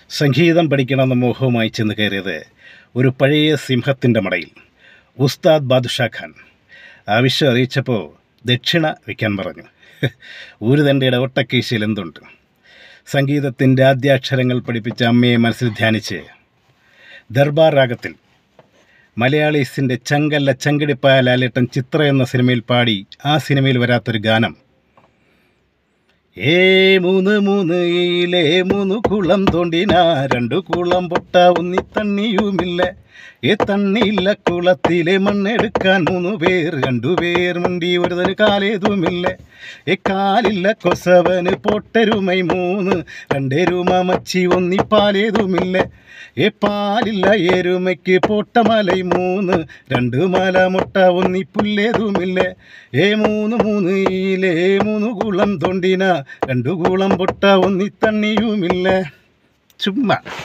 സംഗീതം പഠിക്കണമെന്ന മോഹവുമായി ചെന്ന് കയറിയത് ഒരു പഴയ സിംഹത്തിൻ്റെ മടയിൽ ഉസ്താദ് ബാദുഷാ ഖാൻ ആവശ്യം അറിയിച്ചപ്പോൾ ദക്ഷിണ വയ്ക്കാൻ പറഞ്ഞു ഊര് തൻ്റെ ഇടവട്ടക്കീശയിൽ എന്തുണ്ട് സംഗീതത്തിൻ്റെ ആദ്യാക്ഷരങ്ങൾ പഠിപ്പിച്ച അമ്മയെ മനസ്സിൽ ധ്യാനിച്ച് ദർബാർ രാഗത്തിൽ മലയാളീസിൻ്റെ ചങ്കല്ല ചങ്കടിപ്പായ ലാലേട്ടൻ ചിത്ര എന്ന സിനിമയിൽ പാടി ആ സിനിമയിൽ വരാത്തൊരു ഗാനം ഏ മൂന്ന് മൂന്ന് ഈലേ മൂന്ന് കുളം തോണ്ടിന രണ്ടു കുളം പൊട്ട ഒന്നി തണ്ണിയുമില്ല ഏ തണ്ണിയില്ല കുളത്തിലെ മണ്ണെടുക്കാൻ മൂന്ന് പേർ രണ്ടുപേർ മുണ്ടി ഒരുതന് കാലേതുമില്ല ഏ കാലില്ല കൊസവന് പൊട്ടരുമൈ മൂന്ന് രണ്ടെരുമ മച്ചി ഒന്നി പാലേതുമില്ല ഏ പാലില്ല എരുമയ്ക്ക് പൊട്ടമലൈ മൂന്ന് രണ്ട് മല മുട്ട ഒന്നി പുല്ലേതുമില്ല ഏ മൂന്ന് മൂന്ന് ഈലേ മൂന്ന് കുളം തൊണ്ടിന രണ്ടു കുളം പൊട്ട ഒന്നി തണ്ണിയുമില്ല ചുമ്മാ